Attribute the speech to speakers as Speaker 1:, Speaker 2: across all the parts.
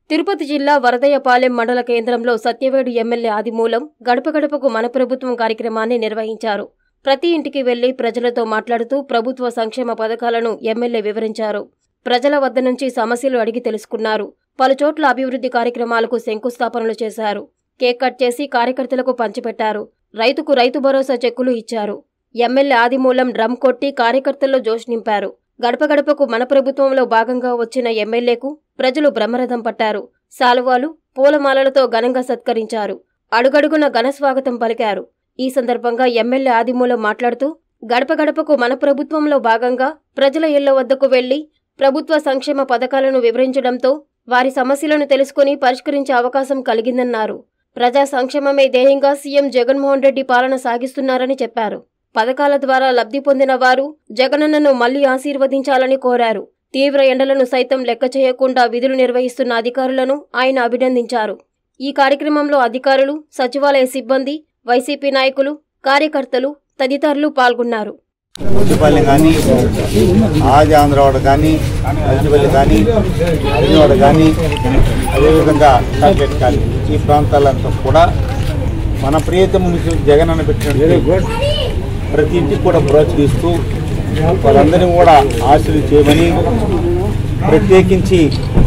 Speaker 1: తిరుపతి జిల్లా వరదయ్యపాలెం మండల కేంద్రంలో సత్యవేడు ఎమ్మెల్యే ఆదిమూలం గడప గడపకు మన ప్రభుత్వం కార్యక్రమాన్ని నిర్వహించారు ప్రతి ఇంటికి వెళ్లి ప్రజలతో మాట్లాడుతూ ప్రభుత్వ సంక్షేమ పథకాలను ఎమ్మెల్యే వివరించారు ప్రజల వద్ద నుంచి సమస్యలు అడిగి తెలుసుకున్నారు పలుచోట్ల అభివృద్ధి కార్యక్రమాలకు శంకుస్థాపనలు చేశారు కేక్ కట్ చేసి కార్యకర్తలకు పంచిపెట్టారు రైతుకు రైతు భరోసా చెక్కులు ఇచ్చారు ఎమ్మెల్యే ఆదిమూలం డ్రమ్ కొట్టి కార్యకర్తల్లో జోష్ నింపారు గడప గడపకు మన ప్రభుత్వంలో భాగంగా వచ్చిన ఎమ్మెల్యేకు ప్రజలు బ్రహ్మరథం పట్టారు శాలువాలు పూలమాలలతో ఘనంగా సత్కరించారు అడుగడుగున ఘనస్వాగతం పలికారు ఈ సందర్భంగా ఎమ్మెల్యే ఆదిమూలం మాట్లాడుతూ గడప గడపకు మన ప్రభుత్వంలో భాగంగా ప్రజల ఇళ్ల వద్దకు వెళ్లి ప్రభుత్వ సంక్షేమ పథకాలను వివరించడంతో వారి సమస్యలను తెలుసుకుని పరిష్కరించే అవకాశం కలిగిందన్నారు ప్రజా సంక్షేమమే ధ్యేయంగా సీఎం జగన్మోహన్ రెడ్డి పాలన సాగిస్తున్నారని చెప్పారు పథకాల ద్వారా లబ్ధి పొందిన వారు జగనన్నను మళ్లీ ఆశీర్వదించాలని కోరారు తీవ్ర ఎండలను సైతం లెక్క చేయకుండా విధులు నిర్వహిస్తున్న అధికారులను ఆయన అభినందించారు ఈ కార్యక్రమంలో అధికారులు సచివాలయ సిబ్బంది వైసీపీ నాయకులు కార్యకర్తలు తదితరులు పాల్గొన్నారు
Speaker 2: ముచ్చిపల్లి కానీ ఆది ఆంధ్రవాడ కానీ అరటిపల్లి కానీ అరివాడ కానీ అదేవిధంగా చాక్లెట్ కానీ ఈ ప్రాంతాలంతా కూడా మన ప్రియతమ ముఖ్యమంత్రి జగన్ అన్న పెట్టినటువంటి ప్రతి ఇంటికి కూడా ప్రోత్సహిస్తూ వాళ్ళందరినీ కూడా ఆశలు చేయమని ప్రత్యేకించి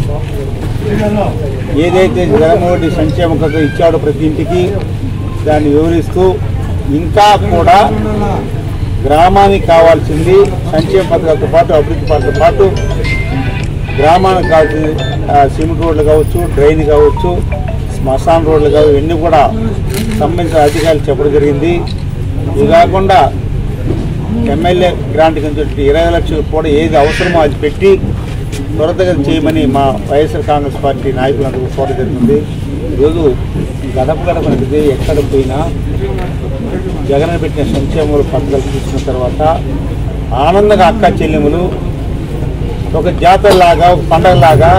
Speaker 2: ఏదైతే జగన్మోహన్ రెడ్డి సంక్షేమ పథకం ఇచ్చాడో ప్రతి ఇంటికి దాన్ని వివరిస్తూ ఇంకా కూడా గ్రామానికి కావాల్సింది సంక్షేమ పథకాలతో పాటు అభివృద్ధి పథకాలతో పాటు గ్రామానికి కావాల్సింది ఆ, సిమెంట్ రోడ్లు కావచ్చు డ్రైన్ కావచ్చు శ్మశాన రోడ్లు కావచ్చు ఇవన్నీ కూడా సంబంధించిన అధికారులు చెప్పడం జరిగింది ఇది కాకుండా ఎమ్మెల్యే గ్రాంట్ కింద ఇరవై లక్షలు కూడా ఏది అవసరమో అది పెట్టి త్వరతగా చేయమని మా వైఎస్ఆర్ కాంగ్రెస్ పార్టీ నాయకులందరూ కోరడం జరిగింది ఈరోజు గడప గడప అనేది ఎక్కడ పోయినా జగన్ పెట్టిన సంక్షేమాలు పథకాలు చూసిన తర్వాత ఆనందంగా అక్క చెల్లెములు ఒక జాతరలాగా ఒక పండగలాగా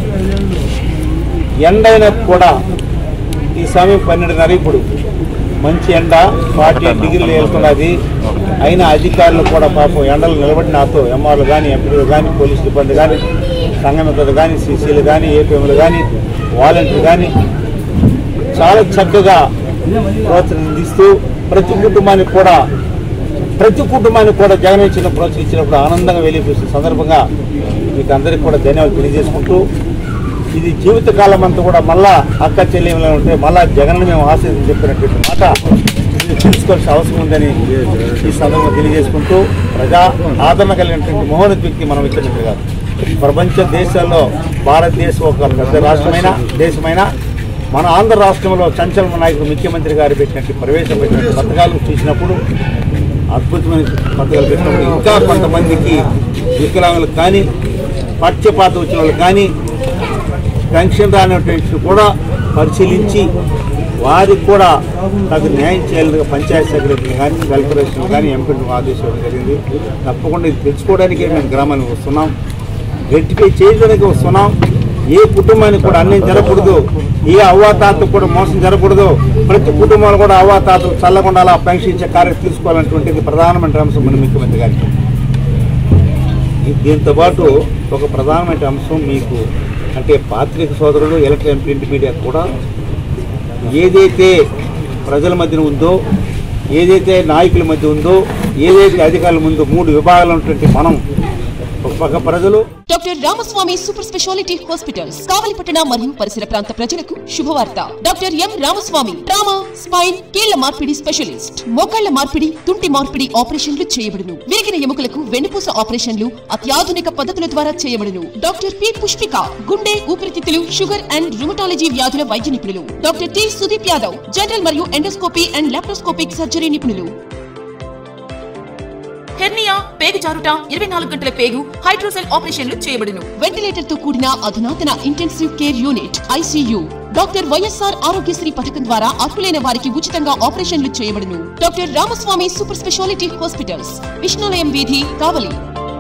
Speaker 2: ఎండైనా కూడా ఈ సమయం పన్నెండున్నర ఇప్పుడు మంచి ఎండ ఫార్టీ ఎయిట్ డిగ్రీలు వెళ్తున్నది అయినా అధికారులు కూడా పాపం ఎండలు నిలబడి నాతో ఎంఆర్లు కానీ ఎంపీలు కానీ పోలీస్ సిబ్బంది కానీ సంఘమిత్రులు కానీ సీసీలు కానీ ఏపీఎంలు కానీ వాలంటీర్లు కానీ చాలా చక్కగా ప్రోత్సహిస్తూ ప్రతి కుటుంబానికి కూడా ప్రతి కుటుంబానికి కూడా జగన్ ఇచ్చిన ప్రోత్సహించినప్పుడు ఆనందంగా వెళ్ళిపోతున్న సందర్భంగా మీకు అందరికీ కూడా ధన్యవాదాలు తెలియజేసుకుంటూ ఇది జీవితకాలం అంతా కూడా మళ్ళా అక్క చెల్లెములు ఉంటే మళ్ళా జగన్ మేము ఆశీర్వదించి చెప్పినటువంటి మాట ఇది తెలుసుకోవాల్సిన అవసరం ఉందని ఈ సందర్భంగా తెలియజేసుకుంటూ ప్రజా ఆదరణ కలిగినటువంటి మహోన్నత వ్యక్తి మనం ఇచ్చినట్టు కాదు ప్రపంచ దేశాల్లో భారతదేశం ఒక పెద్ద రాష్ట్రమైన దేశమైన మన ఆంధ్ర రాష్ట్రంలో సంచలన నాయకుడు ముఖ్యమంత్రి గారు పెట్టినట్టు ప్రవేశపెట్టినట్టు పథకాలు చూసినప్పుడు అద్భుతమైన పథకాలు పెట్టినప్పుడు ఇంకా కొంతమందికి వికలాంగులకు కానీ పక్షపాతం వచ్చిన వాళ్ళకి కానీ పెన్షన్ రానటువంటి కూడా పరిశీలించి వారికి కూడా తగు న్యాయం చేయాలని పంచాయతీ సెక్రటరీలు కానీ వెల్ఫరేషన్ కానీ ఎంపీలు ఆదేశించడం జరిగింది తప్పకుండా ఇది తెచ్చుకోవడానికే మేము గ్రామానికి వస్తున్నాం రెట్టిఫై చేయడానికి వస్తున్నాం ఏ కుటుంబానికి కూడా అన్యం జరగకూడదు ఏ అవ్వాతాతకు కూడా మోసం జరగకూడదు ప్రతి కుటుంబాలు కూడా అవ్వాతాతలు చల్లకుండా అలా పెన్షన్ ఇచ్చే కార్యం తీసుకోవాలన్నటువంటిది ప్రధానమైన అంశం మన ముఖ్యమంత్రి గారికి దీంతో పాటు ఒక ప్రధానమైన అంశం మీకు అంటే పాత్రిక సోదరులు ఎలక్ట్రానిక్ ప్రింట్ మీడియా కూడా ఏదైతే ప్రజల మధ్యన ఉందో ఏదైతే నాయకుల మధ్య ఉందో ఏదైతే అధికారుల ముందు మూడు విభాగాలు ఉన్నటువంటి మనం ఒక పక్క ప్రజలు
Speaker 3: doctor Ramaswamy super speciality hospitals కావలిపట్టణ మరియు పరిసర ప్రాంత ప్రజలకు శుభవార్త doctor M Ramaswamy trauma spine కీళ్ల మార్పిడి స్పెషలిస్ట్ మోకాళ్ల మార్పిడి తుంటి మార్పిడి ఆపరేషన్లు చేయబడును విరిగిన ఎముకలకు వెన్నుపూస ఆపరేషన్లు అత్యాధునిక పద్ధతుల ద్వారా చేయబడును డాక్టర్ పి పుష్పిక గుండె ఊపిరితిత్తులు షుగర్ అండ్ రుమటాలజీ వ్యాధుల వైద్య నిపుణులు doctor T Sudeep Yadav general మరియు ఎండోస్కోపీ అండ్ లాప్రోస్కోపిక్ సర్జరీ నిపుణులు హెర్నియా పేగు జారుట ఇరవై నాలుగు గంటల పేగు హైడ్రోసెల్ ఆపరేషన్లు చేయబడును వెంటిలేటర్ తో కూడిన అధునాతన intensive care unit ICU doctor YSR Aarogyasri పథకం ద్వారా అర్హులైన వారికి ఉచితంగా ఆపరేషన్లు చేయబడును doctor Ramaswamy super speciality hospitals Vishnulayam వీధి కావలి